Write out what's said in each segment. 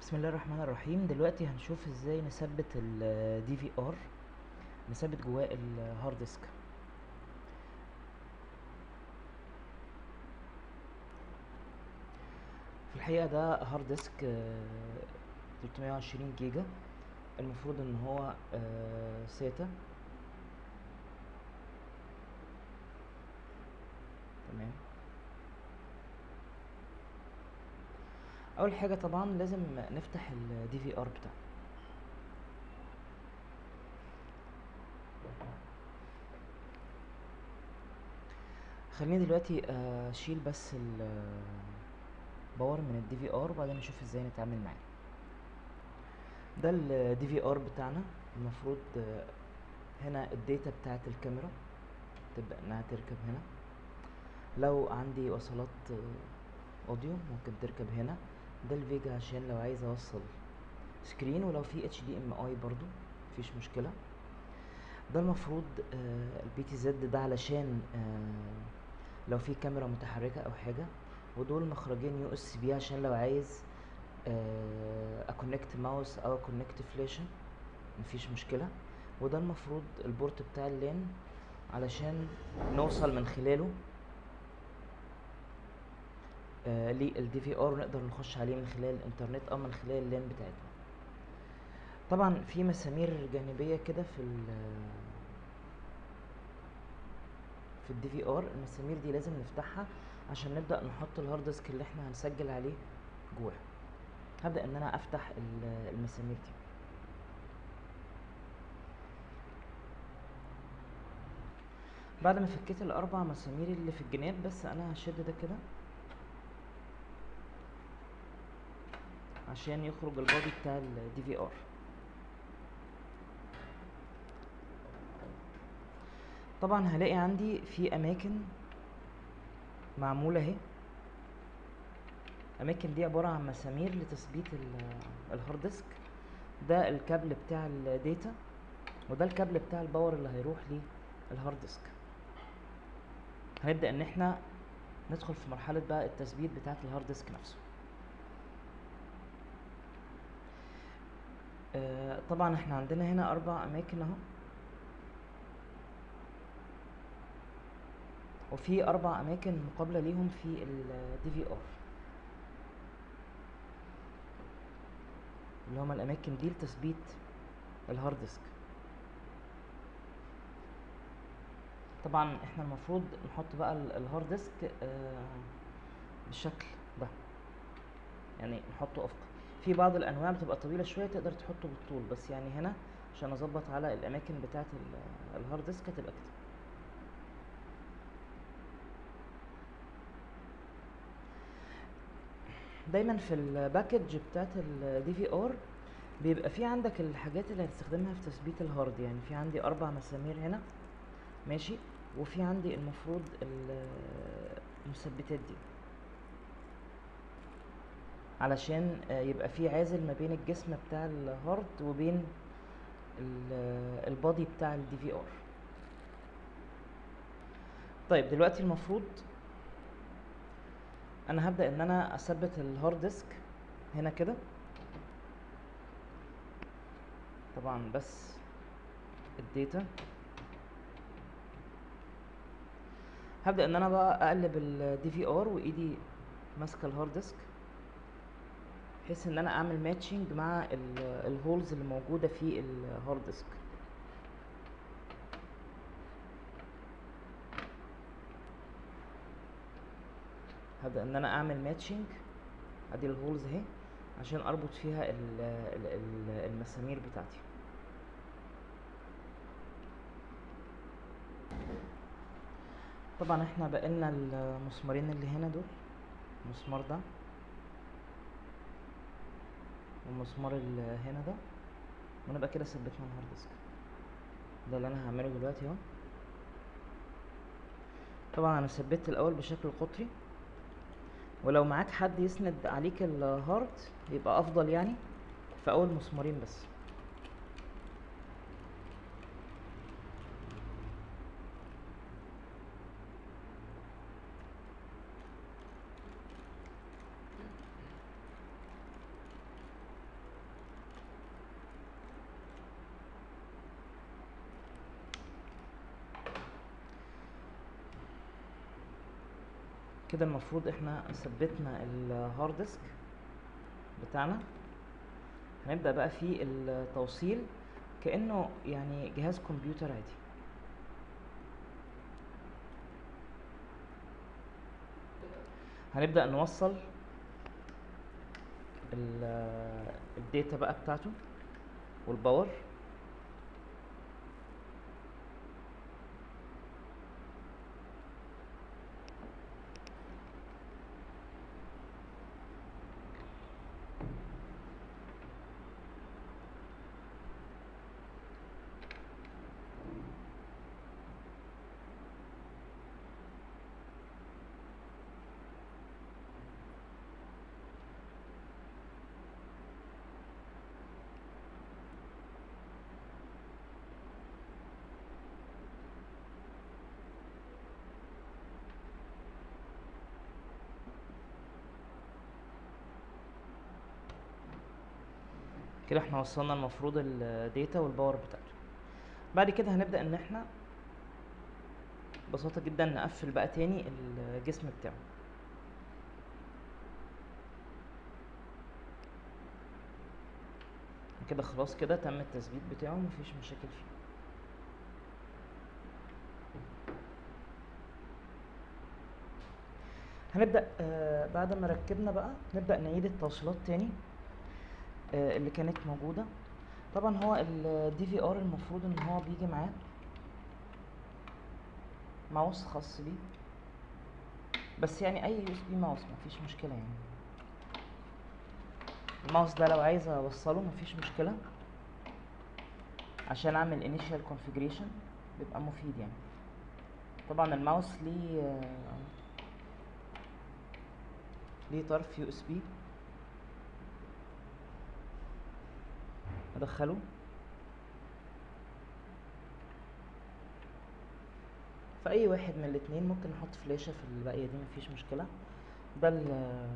بسم الله الرحمن الرحيم دلوقتي هنشوف ازاي نثبت ال DVR نثبت جواه الهارد ديسك في الحقيقة ده هارد ديسك آه، 320 جيجا المفروض ان هو آه، ساتا تمام اول حاجة طبعا لازم نفتح ال DVR بتاعنا خليني دلوقتي آه، اشيل بس الباور من ال DVR وبعدين نشوف ازاي نتعامل معاه ده ال DVR بتاعنا المفروض آه، هنا الداتا بتاعت الكاميرا تبدأ انها تركب هنا لو عندي وصلات آه، اوديو ممكن تركب هنا ده الفيجا عشان لو عايز اوصل سكرين ولو في اتش دي ام اي برضو مفيش مشكله ده المفروض البي تي زد ده علشان آه، لو في كاميرا متحركه او حاجه ودول مخرجين يو اس بي عشان لو عايز اكونكت ماوس او اكونكت فلاشه مفيش مشكله وده المفروض البورت بتاع اللان علشان نوصل من خلاله آه للدي في ار نقدر نخش عليه من خلال الانترنت او من خلال اللان بتاعتنا طبعا في مسامير جانبيه كده في ال في الدي في ار المسامير دي لازم نفتحها عشان نبدا نحط الهارد ديسك اللي احنا هنسجل عليه جواه هبدا ان انا افتح ال- المسامير دي بعد ما فكيت الاربع مسامير اللي في الجناب بس انا هشد ده كده عشان يخرج البادي بتاع الدي في ار طبعا هلاقي عندي في اماكن معموله اهي اماكن دي عباره عن مسامير لتثبيت ال- الهارد ديسك ده الكابل بتاع الداتا وده الكابل بتاع الباور اللي هيروح للهارد ديسك هنبدا ان احنا ندخل في مرحله بقى التثبيت بتاعه الهارد ديسك نفسه آه، طبعا احنا عندنا هنا اربع اماكن اهو وفي اربع اماكن مقابله ليهم في الدي في ار اللي هما الاماكن دي لتثبيت الهارد ديسك طبعا احنا المفروض نحط بقى ال- الهارد ديسك آه، بالشكل ده يعني نحطه افقي في بعض الانواع بتبقى طويله شويه تقدر تحطه بالطول بس يعني هنا عشان اظبط على الاماكن بتاعه ال- الهارد ديسك هتبقى كده دايما في الباكج بتاعه الدي في ار بيبقى في عندك الحاجات اللي هتستخدمها في تثبيت الهارد يعني في عندي اربع مسامير هنا ماشي وفي عندي المفروض ال- المثبتات دي علشان آه، يبقى في عازل ما بين الجسم بتاع الهارد وبين ال- البادي بتاع الدي في ار طيب دلوقتي المفروض انا هبدأ ان انا اثبت الهارد ديسك هنا كده طبعا بس الداتا هبدأ ان انا بقى اقلب الدي في ار وايدي ماسكه الهارد ديسك بحيث ان انا اعمل ماتشنج مع ال- الهولز اللي موجوده في الهارد ديسك هبدأ ان انا اعمل ماتشنج ادي الهولز اهي عشان اربط فيها ال- ال- ال- المسامير بتاعتي طبعا احنا بقالنا المسمارين اللي هنا دول المسمار ده والمسمار اللي هنا ده ونبقى كده ثبتنا الهارد ديسك ده اللي انا هعمله دلوقتي اهو طبعا انا ثبت الاول بشكل قطري ولو معاك حد يسند عليك الهارد يبقى افضل يعني في اول مسمارين بس كده المفروض احنا ثبتنا الهارد ديسك بتاعنا هنبدأ بقى في التوصيل كأنه يعني جهاز كمبيوتر عادي هنبدأ نوصل ال- الداتا بقى بتاعته والباور كده احنا وصلنا المفروض الداتا والباور بتاعته بعد كده هنبدأ ان احنا ببساطة جدا نقفل بقى تاني الجسم بتاعه كده خلاص كده تم التثبيت بتاعه مفيش مشاكل فيه هنبدأ آه بعد ما ركبنا بقى نبدأ نعيد التوصيلات تاني آه اللي كانت موجودة طبعا هو ال DVR المفروض ان هو بيجي معاه ماوس خاص بيه بس يعني اي يو اس بي ماوس مفيش مشكلة يعني الماوس ده لو عايز اوصله مفيش مشكلة عشان اعمل initial configuration بيبقى مفيد يعني طبعا الماوس ليه آه، ليه طرف يو اس بي ادخله في اي واحد من الاتنين ممكن نحط فلاشة في الباقية دي مفيش مشكلة ده ال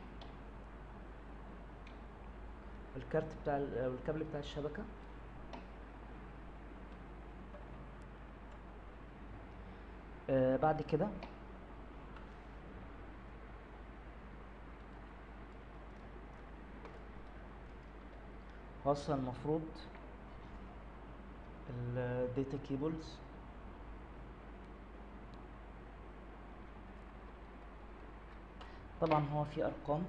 الكارت بتاع ال- أو الكابل بتاع الشبكة آه بعد كده هوصل المفروض الداتا كيبلز طبعا هو في ارقام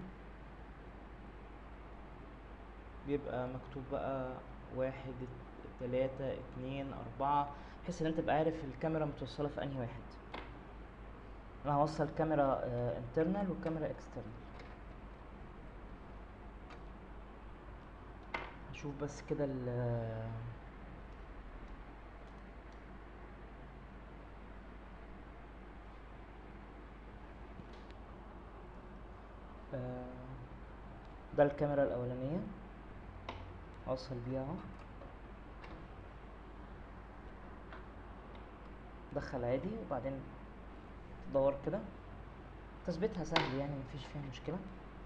بيبقى مكتوب بقى واحد ات- تلاتة اتنين اربعة بحيث ان انت تبقى عارف الكاميرا متوصلة في انهي واحد انا هوصل كاميرا انترنال وكاميرا اكسترنال هشوف بس كده ال آه، ده الكاميرا الأولانية أوصل بيها أهو دخل عادي وبعدين تدور كده تثبيتها سهل يعني مفيش فيها مشكلة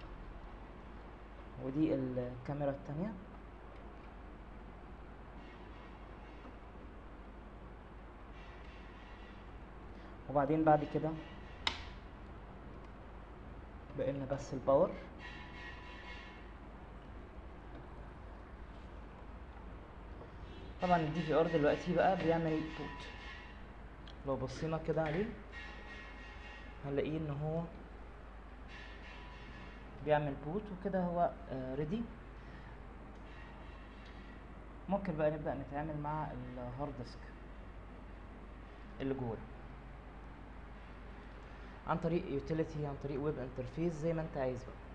ودي الكاميرا التانية وبعدين بعد كده بقينا بس الباور طبعا الدي في ار دلوقتي بقى بيعمل بوت لو بصينا كده عليه هنلاقيه ان هو بيعمل بوت وكده هو ريدي ممكن بقى نبدأ نتعامل مع الهارد ديسك اللي جوه عن طريق يوتيليتي عن طريق ويب انترفيس زي ما انت عايز بقى